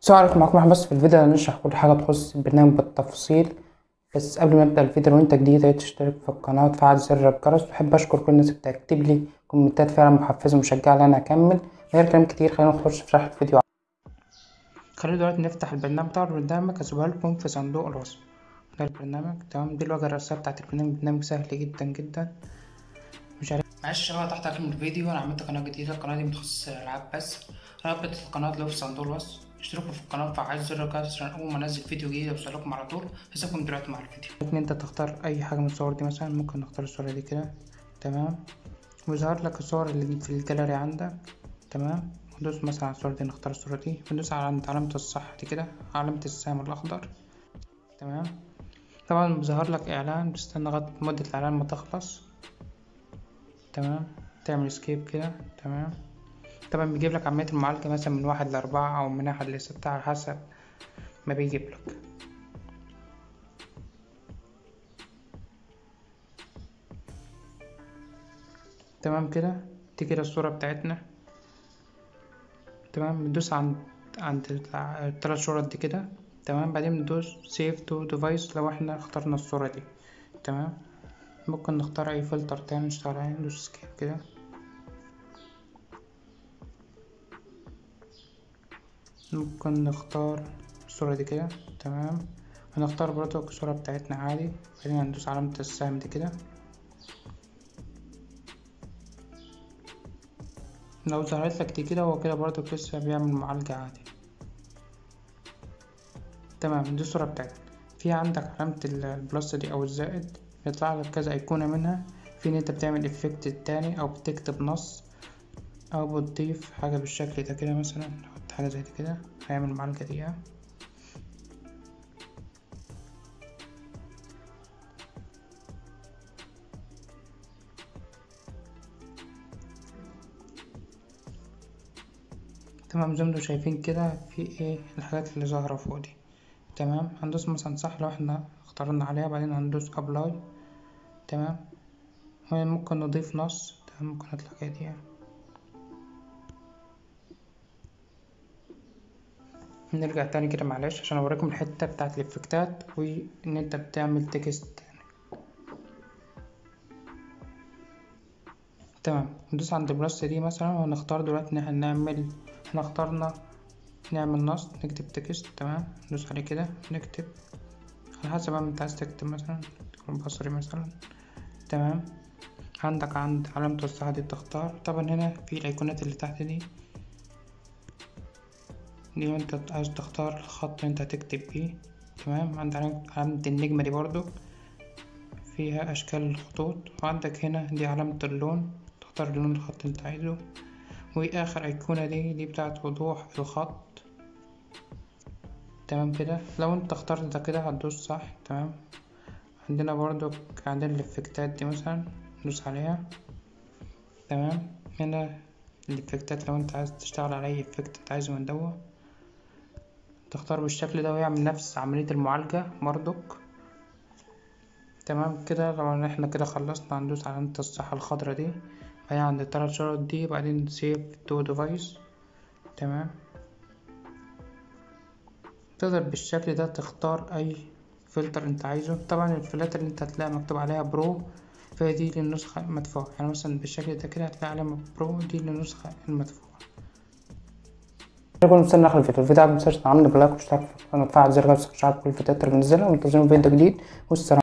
السلام عليكم معاكم احمد بس في الفيديو هنشرح كل حاجة تخص البرنامج بالتفصيل بس قبل ما نبدأ الفيديو لو انت جديد يا ريت تشترك في القناة وتفعل زر الجرس بحب اشكر كل الناس اللي بتكتب لي كومنتات فعلا محفزة ومشجعة ان انا اكمل من غير كلام كتير خلينا نخش في شرح الفيديو خلينا دلوقتي نفتح البرنامج بتاع البرنامج هسيبها لكم في صندوق الوصف ده البرنامج تمام دي الواجهة الرئيسية بتاعت البرنامج برنامج سهل جدا جدا مش عارف معلش يا شباب تحت اخر الفيديو انا عملت قناة جديدة القناة دي متخصصة الالعاب بس رابط القناة اللي في صندوق الوصف اشتركوا في القناة وفعلوا زر الجرس عشان أول ما أنزل فيديو جديد يوصلكم على طول هسيبكم دلوقتي مع الفيديو إن أنت تختار أي حاجة من الصور دي مثلا ممكن نختار الصورة دي كده تمام ويظهر لك الصور اللي في الجاليري عندك تمام ندوس مثلا على الصورة دي نختار الصورة دي وندوس على علامة الصح دي كده علامة السهم الأخضر تمام طبعا بيظهر لك إعلان بتستنى لغاية مدة الإعلان ما تخلص تمام تعمل سكيب كده تمام طبعا بيجيب لك عملية المعالجة مثلا من واحد لأربعة أو من واحد لستة على حسب ما بيجيب لك تمام كده دي كده الصورة بتاعتنا تمام بندوس عند عند التلات شرط دي كده تمام بعدين بندوس سيف تو ديفايس لو احنا اخترنا الصورة دي تمام ممكن نختار اي فلتر تاني نشتغل عليه ندوس سكيب كده ممكن نختار الصورة دي كده تمام هنختار برضو الصورة بتاعتنا عادي بعدين هندوس علامة السهم دي كده لو ظهرت لك دي كده هو كده برضو لسه بيعمل معالجة عادي تمام دي الصورة بتاعتنا في عندك علامة البلس دي أو الزائد بيطلع لك كذا أيقونة منها في إن أنت بتعمل إفكت التاني أو بتكتب نص أو بتضيف حاجة بالشكل ده كده مثلا نحط حاجة زي دي كده هيعمل معالجة دقيقة تمام زي ما انتوا شايفين كده في ايه الحاجات اللي ظاهرة فوق دي تمام هندوس مثلا صح لو احنا اخترنا عليها بعدين هندوس ابلاي تمام ممكن نضيف نص تمام ممكن نطلع كده دي نرجع تاني كده معلش عشان اوريكم الحته بتاعت الافكتات وان انت بتعمل تكست تاني تمام ندوس عند البلس دي مثلا وهنختار دلوقتي ان احنا نعمل احنا اخترنا نعمل نص نكتب تكست تمام ندوس عليه كده نكتب على حسب ما انت عايز تكتب مثلا تكون بصري مثلا تمام عندك عند علامة الصح دي بتختار طبعا هنا في الايقونات اللي تحت دي دي انت عايز تختار الخط اللي انت هتكتب بيه تمام عند علامة النجمة دي برضو فيها اشكال الخطوط وعندك هنا دي علامة اللون تختار لون الخط اللي انت عايزه واخر ايقونة دي دي بتاعت وضوح الخط تمام كده لو انت اخترت ده كده هتدوس صح تمام عندنا برضو عندنا الافكتات دي مثلا ندوس عليها تمام هنا الافكتات لو انت عايز تشتغل على اي افكت انت عايزه من دوا تختار بالشكل ده ويعمل نفس عملية المعالجة برضك تمام كده لو احنا كده خلصنا هندوس على علامة الصح الخضرا دي بعدين عند التلات شرط دي بعدين سيف تو ديفايس تمام تقدر بالشكل ده تختار اي فلتر انت عايزه طبعا الفلاتر اللي انت هتلاقي مكتوب عليها برو فهي دي للنسخة المدفوعة يعني مثلا بالشكل ده كده هتلاقي علامة برو دي للنسخة المدفوعة شكرا مستني اخر الفيديو الفيديو عجبك متنساش تعمل لايك واشتراك في القناة وتفعل زر الجرس عشان تعرف كل الفيديوهات اللي بنزلها وانتظروا فيديو جديد والسلام